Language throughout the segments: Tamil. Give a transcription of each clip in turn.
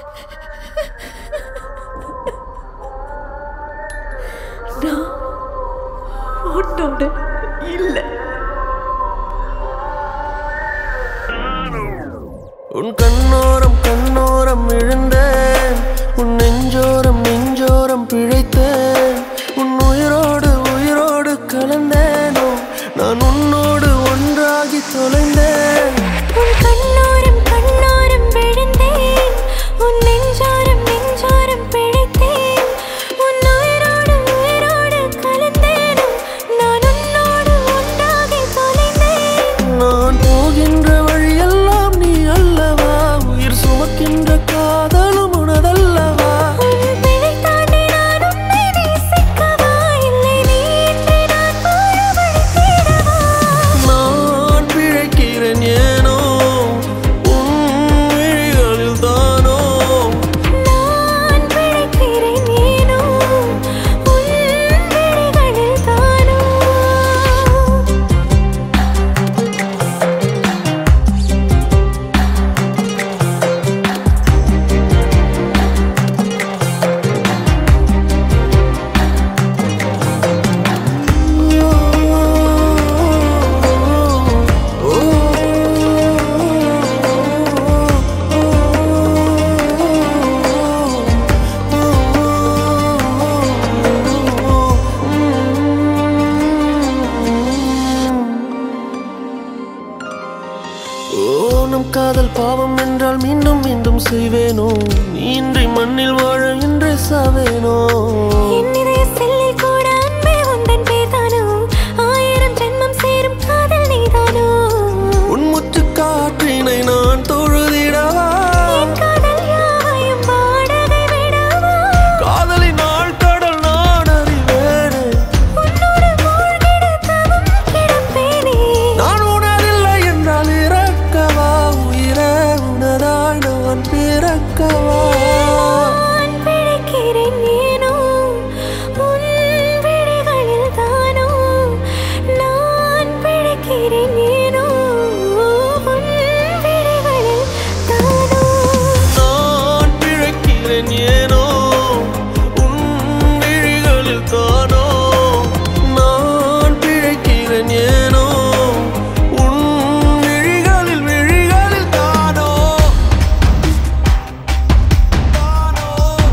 நான் உன்னோட இல்லை உன் கண்ணோரம் கண்ணோரம் விழுந்தேன் உன் நெஞ்சோரம் நெஞ்சோரம் பிழைத்தேன் உன் உயிரோடு உயிரோடு கலந்தேனோ நான் உன்னோடு ஒன்றாகி தொலைந்தேன் உன் கண்ணோரம் கண்ணோரம் விழுந்தேன் உன் நெஞ்சோரம் நெஞ்சோரம் பிழைத்தேன் உன் உயிரோடு உயிரோடு கலந்தேனும் நான் உன்னோடு ஒன்றாகி தொலைந்தேன் நான் போகின்ற வழியெல்லாம் நீ அல்லவா உயிர் சுமக்கின்ற காதலும் உனதல்லவா உன் பிழை தாண்டி நான் உன்னை நேசிக்கவா இல்லை நீ இன்றி நான் வாழ வழி தேடவா நான் பிழைக்கிறேன் ஏனோ உன் விழிகளில் தானோ நான் பிழைக்கிறேன் ஏனோ உன் விழிகளில் தானோ ஓ நம் காதல் பாவம் என்றால் மீண்டும் மீண்டும் செய்வேனோ நீ இன்றி மண்ணில் வாழ இன்றே சாவேனோ என் இதய செல்லில் கூட அன்பே உந்தன் பேர்தானோ ஆயிரம் ஜென்மம் சேரும் காதல் நீதானோ உன் முத்து காற்றினை நான் தொழுதிடவா என் காதல் யாவையும் வாடகை விடவா காதலின் நாள் கடல் நான் அறிவேனே உன்னோடு மூழ்கிட தவம் கிடப்பேனே நான் உணரில்லை என்றால் இறக்கவா உயிரே உனதாய் நான் பிறக்கவா நான் பிழைக்கிறேன் ஏனோ உன் விழிகளில் தானோ நான் பிழைக்கிறேன் ஏனோ உன் விழிகளில் தானோ நான் பிழைக்கிறேன் ஏனோ உன் விழிகளில் தானோ நான் பிழைக்கிறேன் ஏனோ உன் விழிகளில் விழிகளில் தானோ தானோ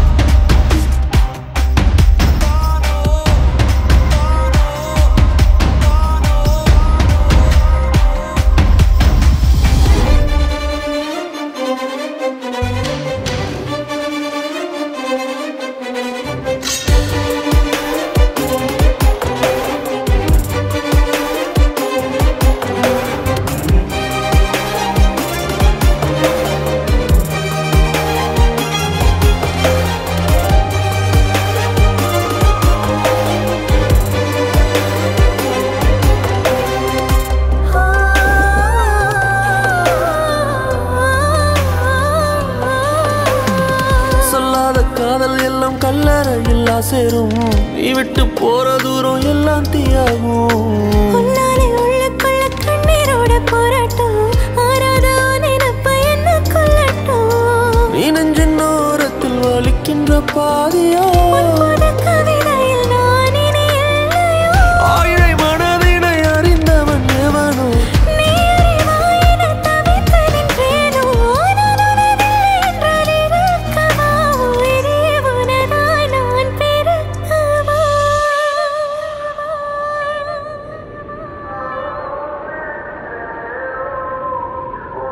சொல்லாத காதல் எல்லாம் கல்லறையில் சேரும் நீ விட்டு போற தூரம் எல்லாம் தீயாகும் உன்னாலே உள்ளுக்குள்ள கண்ணீரோட போராட்டம் ஆறாத நினைப்ப என்ன கொல்லட்டும் நீ நெஞ்சின் ஓரத்தில் வலிக்கின்ற பாதியோ புது கவிதையில் நான் இனி இல்லையோ ஆயிழை மனதினை அறிந்தவன் எவனோ நீ அறிவாய் என தவித்து நின்றேனோ நான் உனதில்லை என்றால் இருக்கவா உயிரே உனதாய் நான் பெருக்கவா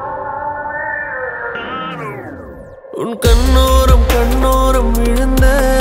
உன் கண்ணோரம் கண்ணோரம் விழுந்த